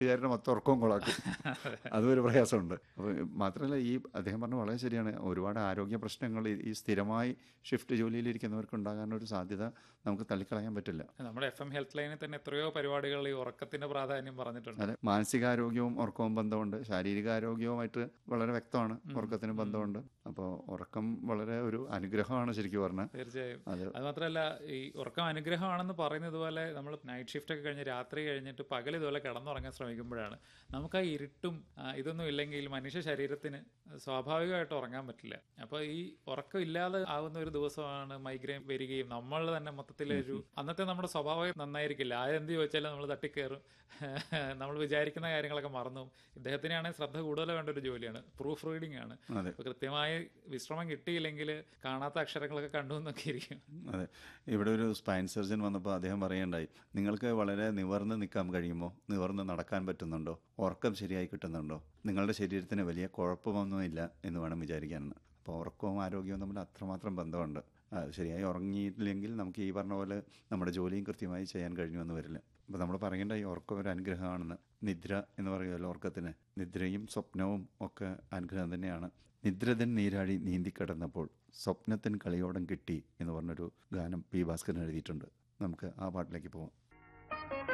വീട്ടുകാരുടെ മൊത്തം ഉറക്കവും കൊളാക്കും അതും ഒരു പ്രയാസമുണ്ട് അപ്പോൾ മാത്രമല്ല ഈ അദ്ദേഹം പറഞ്ഞ വളരെ ശരിയാണ് ഒരുപാട് ആരോഗ്യ പ്രശ്നങ്ങൾ ഈ- ഈ സ്ഥിരമായി ഷിഫ്റ്റ് ജോലിയിലിരിക്കുന്നവർക്ക് ഉണ്ടാകാനൊരു സാധ്യത നമുക്ക് തള്ളിക്കളയാൻ പറ്റില്ല നമ്മുടെ എഫ് എം ഹെൽത്ത് ലൈനിൽ തന്നെ എത്രയോ പരിപാടികൾ ഈ ഉറക്കത്തിന്റെ പ്രാധാന്യം പറഞ്ഞിട്ടുണ്ട് അതെ മാനസികാരോഗ്യവും ഉറക്കവും ബന്ധമുണ്ട് ശാരീരികാരോഗ്യവുമായിട്ട് വളരെ വ്യക്തമാണ് ഉറക്കത്തിന് ബന്ധമുണ്ട് അപ്പോൾ ഉറക്കം വളരെ ഒരു അനുഗ്രഹമാണ് ശരിക്കും പറഞ്ഞാൽ തീർച്ചയായും അത് അത് മാത്രമല്ല ഈ ഉറക്കം അനുഗ്രഹമാണെന്ന് പറയുന്നത് പോലെ നമ്മൾ നൈറ്റ് ഷിഫ്റ്റ് ഒക്കെ കഴിഞ്ഞ് രാത്രി കഴിഞ്ഞിട്ട് പകൽ ഇതുപോലെ കിടന്നുറങ്ങാൻ ശ്രമിക്കുമ്പോഴാണ് നമുക്ക് ആ ഇരുട്ടും ആ, ഇതൊന്നും ഇല്ലെങ്കിൽ മനുഷ്യ ശരീരത്തിന് സ്വാഭാവികമായിട്ട് ഉറങ്ങാൻ പറ്റില്ല അപ്പോൾ ഈ ഉറക്കം ഇല്ലാതെ ആവുന്ന ഒരു ദിവസമാണ് മൈഗ്രെയിൻ വരികയും നമ്മൾ തന്നെ മൊത്തത്തിലൊരു അന്നത്തെ നമ്മുടെ സ്വഭാവം നന്നായിരിക്കില്ല ആരെന്ത് ചോദിച്ചാലും നമ്മൾ തട്ടിക്കയറും നമ്മൾ വിചാരിക്കുന്ന കാര്യങ്ങളൊക്കെ മറന്നു പോകും. ഇദ്ദേഹത്തിനാണെങ്കിൽ ശ്രദ്ധ കൂടുതൽ വേണ്ട ഒരു ജോലിയാണ് പ്രൂഫ് റീഡിംഗ് ആണ് അതെ അപ്പോൾ കൃത്യമായി വിശ്രമം കിട്ടിയില്ലെങ്കിൽ കാണാത്ത അക്ഷരങ്ങളൊക്കെ കണ്ടു എന്നൊക്കെ ഇരിക്കും അതെ ഇവിടെ ഒരു സ്പൈൻ സർജൻ വന്നപ്പോൾ അദ്ദേഹം പറയുണ്ടായി നിങ്ങൾക്ക് വളരെ നിവർന്ന് നിൽക്കാൻ കഴിയുമോ നിവർന്ന് നടക്കാൻ പറ്റുന്നുണ്ടോ ഉറക്കം ശരിയായി കിട്ടുന്നുണ്ടോ നിങ്ങളുടെ ശരീരത്തിന് വലിയ കുഴപ്പമൊന്നുമില്ല എന്ന് വേണം വിചാരിക്കാനാണ് അപ്പോൾ ഉറക്കവും ആരോഗ്യവും തമ്മിൽ അത്രമാത്രം ബന്ധമുണ്ട് ആ, ശരിയായി ഉറങ്ങിയിട്ടില്ലെങ്കിൽ നമുക്ക് ഈ പറഞ്ഞ പോലെ നമ്മുടെ ജോലിയും കൃത്യമായി ചെയ്യാൻ കഴിഞ്ഞുവെന്ന് വരില്ല അപ്പോൾ നമ്മൾ പറയേണ്ട ഈ ഉറക്കം ഒരു അനുഗ്രഹമാണെന്ന് നിദ്ര എന്ന് പറയുമല്ലോ ഉറക്കത്തിന് നിദ്രയും സ്വപ്നവും ഒക്കെ അനുഗ്രഹം തന്നെയാണ് നിദ്രതൻ നീരാഴി നീന്തിക്കിടന്നപ്പോൾ സ്വപ്നത്തിൻ കളിയോടം കിട്ടി എന്ന് പറഞ്ഞൊരു ഗാനം പി ഭാസ്കരൻ എഴുതിയിട്ടുണ്ട് നമുക്ക് ആ പാട്ടിലേക്ക് പോവാം